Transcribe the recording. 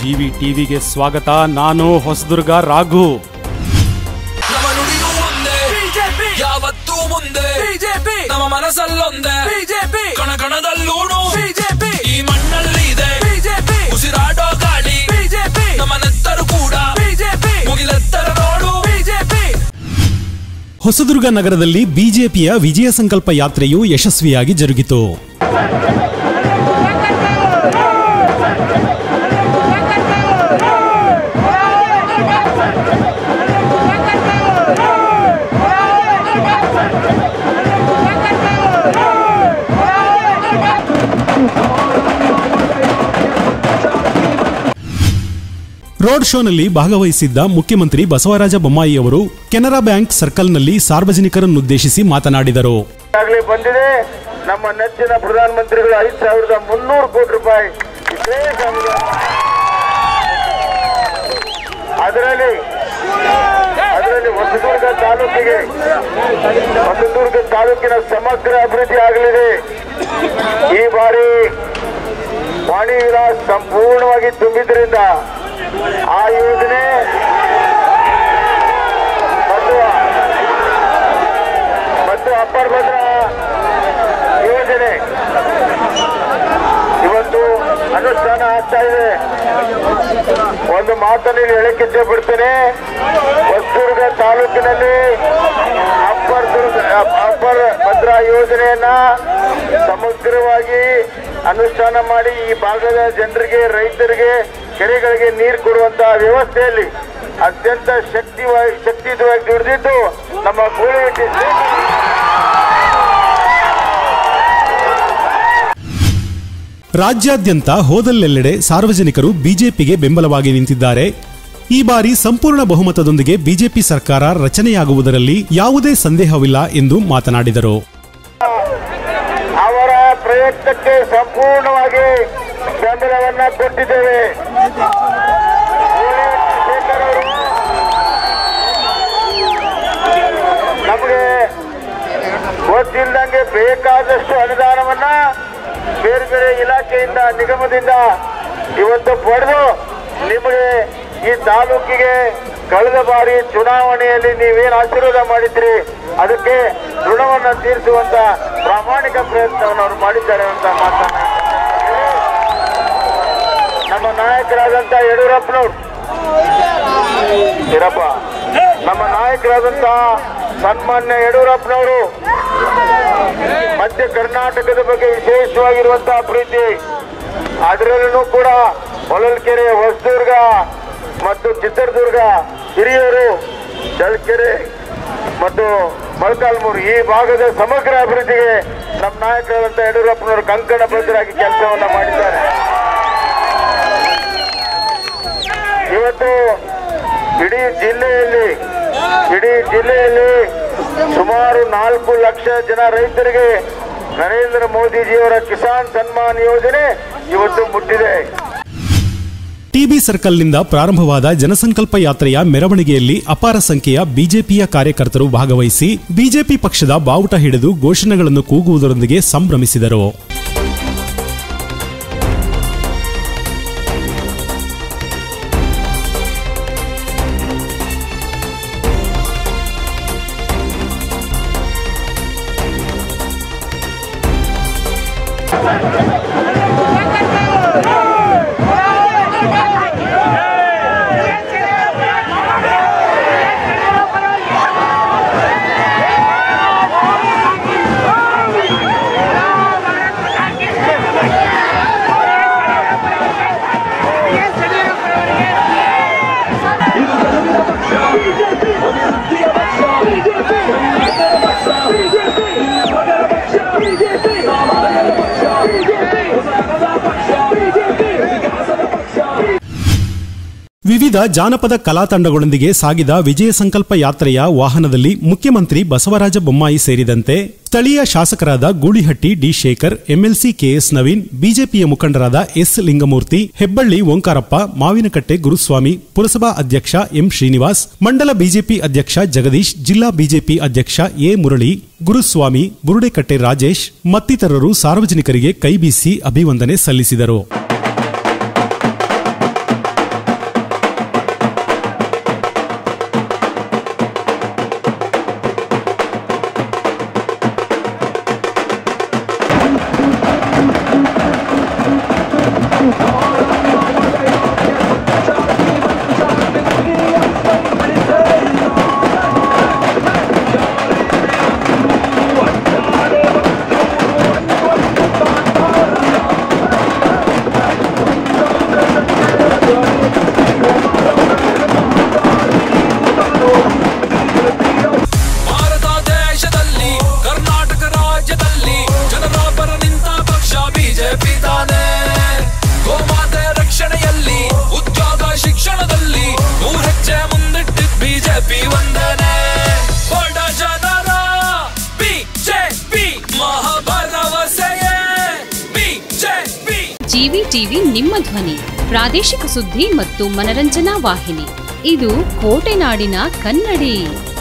GV ಟಿವಿಗೆ ಸ್ವಾಗತ ನಾನು ಹೊಸದುರ್ಗ ರಾಘು ನಮ್ಮ ನುಡಿಯು ಒಂದೇ ಬಿಜೆಪಿ ಯಾವತ್ತೂ ಮುಂದೆ ಬಿಜೆಪಿ ನಮ್ಮ ಮನಸ್ಸಲ್ಲೊಂದೇ ಬಿಜೆಪಿ ಕಣ ಕಣದಲ್ಲೂನು ಬಿಜೆಪಿ ಈ ಮಣ್ಣಲ್ಲಿ ಇದೆ ಬಿಜೆಪಿ ಉಸಿರಾಡೋ ಗಾಳಿ ಬಿಜೆಪಿ ನಮ್ಮ ನೆತ್ತರು ಕೂಡ ಬಿಜೆಪಿ ಮುಗಿಲೆತ್ತರ ನೋಡು ಬಿಜೆಪಿ ಹೊಸದುರ್ಗ ನಗರದಲ್ಲಿ ಬಿಜೆಪಿಯ ವಿಜಯ ಸಂಕಲ್ಪ ಯಾತ್ರೆಯು ಯಶಸ್ವಿಯಾಗಿ ಜರುಗಿತು ರೋಡ್ ಶೋನಲ್ಲಿ ಭಾಗವಹಿಸಿದ್ದ ಮುಖ್ಯಮಂತ್ರಿ ಬಸವರಾಜ ಬೊಮ್ಮಾಯಿ ಅವರು ಕೆನರಾ ಬ್ಯಾಂಕ್ ಸರ್ಕಲ್ನಲ್ಲಿ ಸಾರ್ವಜನಿಕರನ್ನುದ್ದೇಶಿಸಿ ಮಾತನಾಡಿದರು ಈಗಾಗಲೇ ಬಂದಿದೆ ನಮ್ಮ ನೆಚ್ಚಿನ ಪ್ರಧಾನಮಂತ್ರಿಗಳು ಐದು ಸಾವಿರದ ಮುನ್ನೂರು ಕೋಟಿ ರೂಪಾಯಿ ವಿಶೇಷ ಅನುದಾನ. ಅದರಲ್ಲಿ ಅದರಲ್ಲಿ ಹೊಸದುರ್ಗ ತಾಲೂಕಿಗೆ ಹೊಸದುರ್ಗ ತಾಲೂಕಿನ ಸಮಗ್ರ ಅಭಿವೃದ್ಧಿ ಆಗಲಿದೆ ಈ ಬಾರಿ ವಾಣಿ ವಿಲಾಸ್ ಸಂಪೂರ್ಣವಾಗಿ ತುಂಬಿದ್ರಿಂದ ಆ ಯೋಜನೆ ಮತ್ತು ಮತ್ತು ಅಪ್ಪರ್ ಭದ್ರಾ ಯೋಜನೆ ಇವತ್ತು ಅನುಷ್ಠಾನ ಆಗ್ತಾ ಇದೆ ಒಂದು ಮಾತನ್ನು ಇಲ್ಲಿ ಹೇಳಕ್ಕೆ ಇಷ್ಟಪಡ್ತೇನೆ ಹೊಸದುರ್ಗ ತಾಲೂಕಿನಲ್ಲಿ ಅಪ್ಪರ್ ದುರ್ಗ ಅಪ್ಪರ್ ಭದ್ರಾ ಯೋಜನೆಯನ್ನ ಸಮಗ್ರವಾಗಿ ಅನುಷ್ಠಾನ ಮಾಡಿ ಈ ಭಾಗದ ಜನರಿಗೆ ರೈತರಿಗೆ ಕೆರೆಗಳಿಗೆ ನೀರು ಕೊಡುವಂತಹ ವ್ಯವಸ್ಥೆಯಲ್ಲಿ ಅತ್ಯಂತ ಶಕ್ತಿವಾಗಿ ಶಕ್ತಿಯುತವಾಗಿ ದುಡಿದಿದ್ದು ನಮ್ಮ ಗೂಳಿಹಟ್ಟಿ ಶ್ರೀ ರಾಜ್ಯಾದ್ಯಂತ ಹೋದಲ್ಲೆಲ್ಲೆಡೆ ಸಾರ್ವಜನಿಕರು ಬಿಜೆಪಿಗೆ ಬೆಂಬಲವಾಗಿ ನಿಂತಿದ್ದಾರೆ ಈ ಬಾರಿ ಸಂಪೂರ್ಣ ಬಹುಮತದೊಂದಿಗೆ ಬಿಜೆಪಿ ಸರ್ಕಾರ ರಚನೆಯಾಗುವುದರಲ್ಲಿ ಯಾವುದೇ ಸಂದೇಹವಿಲ್ಲ ಎಂದು ಮಾತನಾಡಿದರು ಅವರ ಪ್ರಯತ್ನಕ್ಕೆ ಸಂಪೂರ್ಣವಾಗಿ ಬೆಂಬಲವನ್ನ ಕೊಟ್ಟಿದ್ದೇವೆ ಶೇಖರ್ ಅವರು ನಮಗೆ ಗೊತ್ತಿಲ್ಲದಂಗೆ ಬೇಕಾದಷ್ಟು ಅನುದಾನವನ್ನ ಬೇರೆ ಬೇರೆ ಇಲಾಖೆಯಿಂದ ನಿಗಮದಿಂದ ಇವತ್ತು ಪಡೆದು ನಿಮಗೆ ಈ ತಾಲೂಕಿಗೆ ಕಳೆದ ಬಾರಿ ಚುನಾವಣೆಯಲ್ಲಿ ನೀವೇನು ಆಶೀರ್ವಾದ ಮಾಡಿದ್ರಿ ಅದಕ್ಕೆ ಋಣವನ್ನ ತೀರಿಸುವಂತ ಪ್ರಾಮಾಣಿಕ ಪ್ರಯತ್ನವನ್ನು ಅವರು ಮಾಡಿದ್ದಾರೆ ಅಂತ ಮಾತನ್ನ ನಮ್ಮ ನಾಯಕರಾದಂತ ಯಡಿಯೂರಪ್ಪನವರು ಇರಪ್ಪ ನಮ್ಮ ನಾಯಕರಾದಂತ ಸನ್ಮಾನ್ಯ ಯಡಿಯೂರಪ್ಪನವರು ಮಧ್ಯ ಕರ್ನಾಟಕದ ಬಗ್ಗೆ ವಿಶೇಷವಾಗಿರುವಂತಹ ಪ್ರೀತಿ ಅದರಲ್ಲೂ ಕೂಡ ಹೊಳಲ್ಕೆರೆ ಹೊಸದುರ್ಗ ಮತ್ತು ಚಿತ್ರದುರ್ಗ ಹಿರಿಯೂರು ಚಳ್ಳಕೆರೆ ಮತ್ತು ಮೊಳಕಾಲ್ಮೂರು ಈ ಭಾಗದ ಸಮಗ್ರ ಅಭಿವೃದ್ಧಿಗೆ ನಮ್ಮ ನಾಯಕರಾದಂತ ಯಡಿಯೂರಪ್ಪನವರು ಕಂಕಣ ಬದ್ಧರಾಗಿ ಕೆಲಸವನ್ನ ಮಾಡಿದ್ದಾರೆ ಇವತ್ತು ಇಡೀ ಜಿಲ್ಲೆಯಲ್ಲಿ ಇಡೀ ಜಿಲ್ಲೆಯಲ್ಲಿ ಸುಮಾರು ನಾಲ್ಕು ಲಕ್ಷ ಜನ ರೈತರಿಗೆ ನರೇಂದ್ರ ಮೋದಿಜಿಯವರ ಕಿಸಾನ್ ಸನ್ಮಾನ್ ಯೋಜನೆ ಇವತ್ತು ಮುಟ್ಟಿದೆ ಟಿಬಿ ಸರ್ಕಲ್ನಿಂದ ಪ್ರಾರಂಭವಾದ ಜನಸಂಕಲ್ಪ ಯಾತ್ರೆಯ ಮೆರವಣಿಗೆಯಲ್ಲಿ ಅಪಾರ ಸಂಖ್ಯೆಯ ಬಿಜೆಪಿಯ ಕಾರ್ಯಕರ್ತರು ಭಾಗವಹಿಸಿ ಬಿಜೆಪಿ ಪಕ್ಷದ ಬಾವುಟ ಹಿಡಿದು ಘೋಷಣೆಗಳನ್ನು ಕೂಗುವುದರೊಂದಿಗೆ ಸಂಭ್ರಮಿಸಿದರು ವಿವಿಧ ಜಾನಪದ ಕಲಾ ತಂಡಗಳೊಂದಿಗೆ ಸಾಗಿದ ವಿಜಯ ಸಂಕಲ್ಪ ಯಾತ್ರೆಯ ವಾಹನದಲ್ಲಿ ಮುಖ್ಯಮಂತ್ರಿ ಬಸವರಾಜ ಬೊಮ್ಮಾಯಿ ಸೇರಿದಂತೆ ಸ್ಥಳೀಯ ಶಾಸಕರಾದ Goolihatti D Shekar MLC KS Naveen ಬಿಜೆಪಿಯ ಮುಖಂಡರಾದ ಎಸ್ ಲಿಂಗಮೂರ್ತಿ ಹೆಬ್ಬಳ್ಳಿ ಓಂಕಾರಪ್ಪ ಮಾವಿನಕಟ್ಟೆ ಗುರುಸ್ವಾಮಿ ಪುರಸಭಾ ಅಧ್ಯಕ್ಷ ಎಂ ಶ್ರೀನಿವಾಸ್ ಮಂಡಲ ಬಿಜೆಪಿ ಅಧ್ಯಕ್ಷ ಜಗದೀಶ್ ಜಿಲ್ಲಾ ಬಿಜೆಪಿ ಅಧ್ಯಕ್ಷ ಎ ಮುರಳಿ ಗುರುಸ್ವಾಮಿ ಬುರುಡೆಕಟ್ಟೆ ರಾಜೇಶ್ ಮತ್ತಿತರರು ಸಾರ್ವಜನಿಕರಿಗೆ ಕೈಬೀಸಿ ಅಭಿವಂದನೆ ಸಲ್ಲಿಸಿದರು ಭಾರತ ದೇಶದಲ್ಲಿ ಕರ್ನಾಟಕ ರಾಜ್ಯದಲ್ಲಿ ಜನರ ಪರ ನಿಂತ ಪಕ್ಷ ಬಿಜೆಪಿ ತಾನೆ ಗೋಮಾತೆ ರಕ್ಷಣೆಯಲ್ಲಿ ಉದ್ಯೋಗ ಶಿಕ್ಷಣದಲ್ಲಿ ನೂರ್ ಹೆಜ್ಜೆ ಮುಂದಿಟ್ಟಿದ್ ಬಿಜೆಪಿ ಒಂದನೆ ಬಡ ಜನರ ಬಿಜೆಪಿ ಮಹಾಭರವಸೆಯೇ ಬಿಜೆಪಿ ಜಿವಿ ಟಿವಿ ನಿಮ್ಮ ಧ್ವನಿ ಪ್ರಾದೇಶಿಕ ಸುದ್ದಿ ಮತ್ತು ಮನರಂಜನಾ ವಾಹಿನಿ ಇದು ಕೋಟೆನಾಡಿನ ಕನ್ನಡಿ